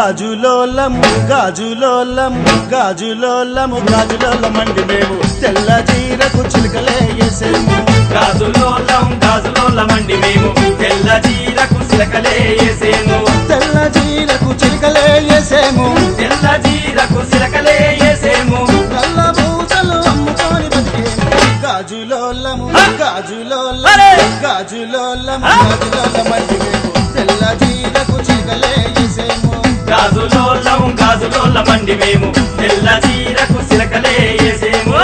గాజులోలము గాజులోలము గాజులోలము గాజులోలమండి మేము తెల్ల జీరకు చిలుకలే వేసేము గాజులోలం గాజులోలమండి మేము తెల్ల జీరకు సిలకలే వేసేము తెల్ల జీరకు చిలుకలే వేసేము తెల్ల జీరకు సిలకలే వేసేము నల్ల పూసలు అమ్ముకొని బతికేము గాజులోలము గాజులోలము అరే! గాజులోలము గాజులోలమండి మేము తెల్ల జీరకు చిలుకలే వేసేము గాజులోలం గాజులోలమండి మేము తెల్ల జీరకు సిలకలే వేసేము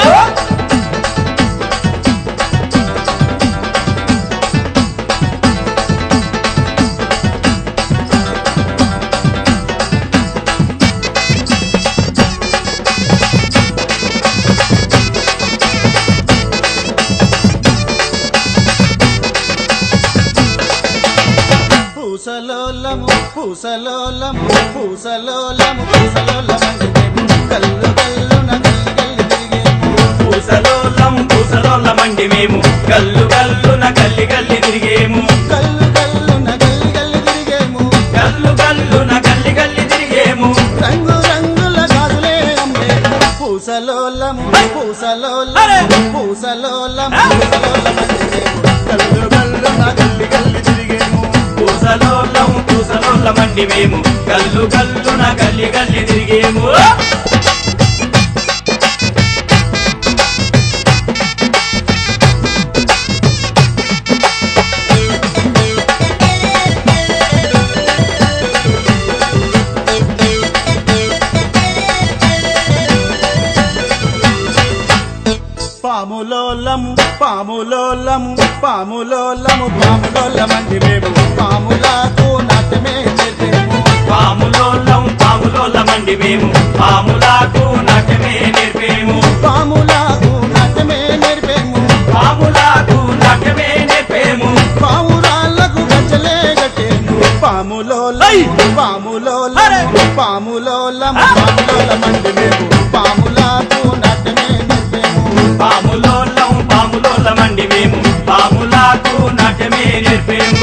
పూసలోలము పూసలోలము పూసలోలము పూసలోలమండి మేము కల్లు కల్లున గల్లి గల్లి తిరిగేము పూసలోలం పూసలోలమండి మేము గల్లు గల్లున గల్లి గల్లి తిరిగేము కల్లు కల్లున గల్లి గల్లి తిరిగేము గల్లు గల్లున గల్లి గల్లి తిరిగేము రంగు రంగుల గాజులే అమ్మేము పూసలోలము పూసలోలము పూసలోలము పూసలోలమండి మేము కల్లు కల్లున గల్లి గల్లి తిరిగేము పూసలోలం పూసలోలమండి మేము గల్లు గల్లున గల్లి గల్లి తిరిగేము పాములోలము పాములోలము పాములోలము పాములోలమండి మేము పాములకు నాట్యమే నేర్పేము పాములోలం పాములోలమండి మేము పాములకు నాట్యమే నేర్పేము పాములకు నాట్యమే నేర్పేము పాములకు నాట్యమే నేర్పేము పావురాళ్ళకు గజ్జలే కట్టేము పాములోలము పాములోలము పాములోలము పాములోలమండి మేము పాములకు నాట్యమే నేర్పేము పాములోలం పాములోలమండి మేము పాములకు నాట్యమే నేర్పేము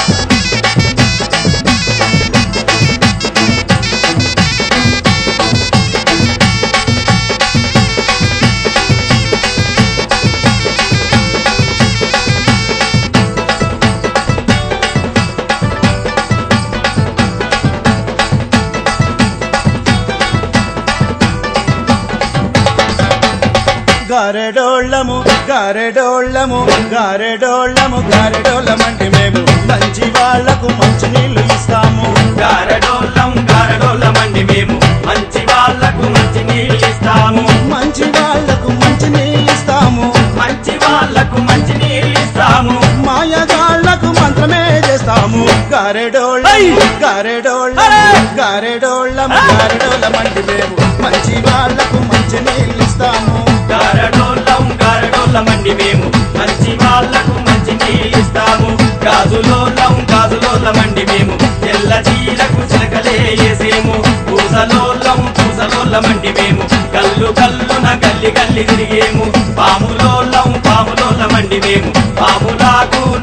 గారెడోళ్ళము గారెడోళ్ళము గారెడోళ్ళము గారెడోళ్ళమండి మేము మంచి వాళ్లకు మంచి నీళ్లు ఇస్తాము గారడోళ్ళం గారడోళ్ళమండి మేము మంచి వాళ్ళకు మంచి నీళ్ళు ఇస్తాము మంచి వాళ్లకు మంచి నీళ్లు ఇస్తాము మంచి వాళ్ళకు మంచి నీళ్ళు ఇస్తాము మాయగాళ్లకు మంత్రమే చేస్తాము గారెడోళ్ళము గారెడోళ్ళము గారెడోళ్ళము గారెడోళ్ళమండి మేము మంచి వాళ్లకు మంచి నీళ్లు ఇస్తాము గారడోళ్ళం గారడోళ్ళమండి మేము మంచి వాళ్ళకు మంచి నీళ్ళు ఇస్తాము గాజులోళ్ళం గాజులోళ్ళమండి మేము తెల్ల చీలకు చిలకలే వేసేము పూసలోళ్ళం పూసలోళ్ళమండి మేము కల్లు కల్లున గల్లి గల్లి తిరిగేము పాములోళ్ళం పాములోళ్ళమండి మేము పాములాకు